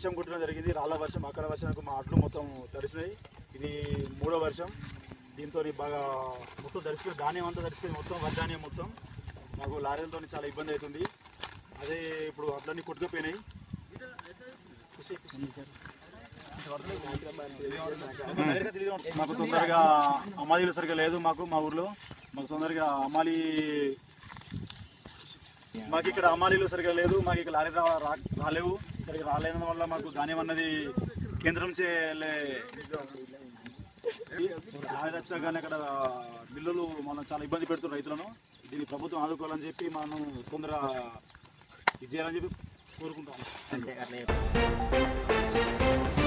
వర్షం కుట్టడం జరిగింది రాళ్ళ వర్షం అక్కడ వర్షానికి మా అట్లు మొత్తం తడిసినాయి ఇది మూడో వర్షం దీంతో బాగా మొత్తం తడిసిపోయి ధాన్యం అంతా తడిసిపోయింది మొత్తం వరి ధాన్యం మొత్తం మాకు లారీలతో చాలా ఇబ్బంది అవుతుంది అదే ఇప్పుడు అట్లన్నీ కొట్టుకుపోయినాయి కుసి, కుసి. మాకు తొందరగా అమ్మాయిలు సరిగా లేదు మాకు మా ఊర్లో మాకు తొందరగా అమ్మాలి మాకు ఇక్కడ అమ్మాలీలు సరిగా లేదు మాకు ఇక్కడ లారీ రా- రా- రాలేవు సరిగా రాలేని వల్ల మాకు ధాన్యం అన్నది కేంద్రం నుంచి వెళ్ళే లారీ వచ్చాగానే అక్కడ మిల్లులు మనం చాలా ఇబ్బంది పెడుతున్నారు రైతులను దీన్ని ప్రభుత్వం ఆదుకోవాలని చెప్పి మనం తొందర ఇది చేయాలని చెప్పి కోరుకుంటాం అంతే అట్లా చెప్పు.